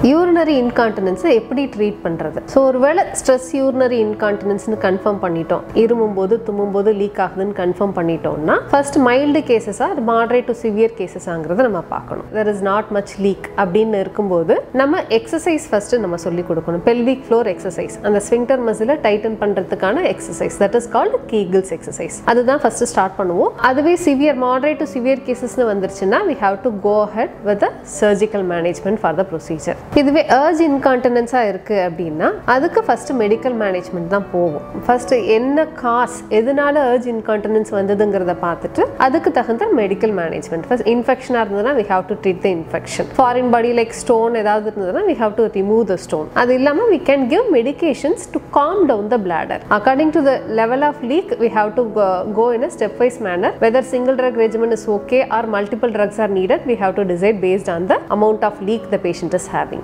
urinary இன்கான்டினன்ஸை எப்படி treat பண்ணுறது so ஒருவேளை ஸ்ட்ரெஸ் யூரினரி இன்கான்டினன்ஸ்னு கன்ஃபார்ம் பண்ணிட்டோம் இருமும் போது தும்மும் போது லீக் ஆகுதுன்னு கன்ஃபார்ம் பண்ணிட்டோம்னா ஃபர்ஸ்ட் மைல்டு கேசஸா அது மாடரேட் டு சிவியர் கேசஸாங்கிறத நம்ம பார்க்கணும் there is not much leak அப்படின்னு இருக்கும்போது நம்ம எக்ஸசைஸ் ஃபர்ஸ்ட் நம்ம சொல்லி கொடுக்கணும் பெல்விக் ஃப்ளோர் எக்ஸசைஸ் அந்த ஸ்விங்டர் மசில டைட்டன் பண்றதுக்கான exercise that is called Kegels exercise அதுதான் ஃபர்ஸ்ட் ஸ்டார்ட் பண்ணுவோம் அதுவே சிவியர் மாடரேட் டு சிவியர் கேசஸ்னு வந்துருச்சுன்னா we have to go ahead with surgical management for the procedure இதுவே அர்ஜ் இன்கான்டினன்ஸாக இருக்கு அப்படின்னா அதுக்கு ஃபர்ஸ்ட் மெடிக்கல் மேனேஜ்மெண்ட் தான் போகும் ஃபர்ஸ்ட் என்ன காஸ் எதனால அர்ஜ் இன்கான்டினன்ஸ் வந்ததுங்கிறத பார்த்துட்டு அதுக்கு தகுந்த மெடிக்கல் மேனேஜ்மெண்ட் ஃபர்ஸ்ட் இன்ஃபெக்ஷனாக இருந்ததுன்னா we have to treat the infection foreign body like stone ஏதாவது இருந்ததுன்னா we have to remove the stone அது இல்லாமல் we can give medications to calm down the bladder according to the level of leak we have to go in a stepwise manner whether single drug regimen is okay or multiple drugs are needed we have to decide based on the amount of leak the patient is having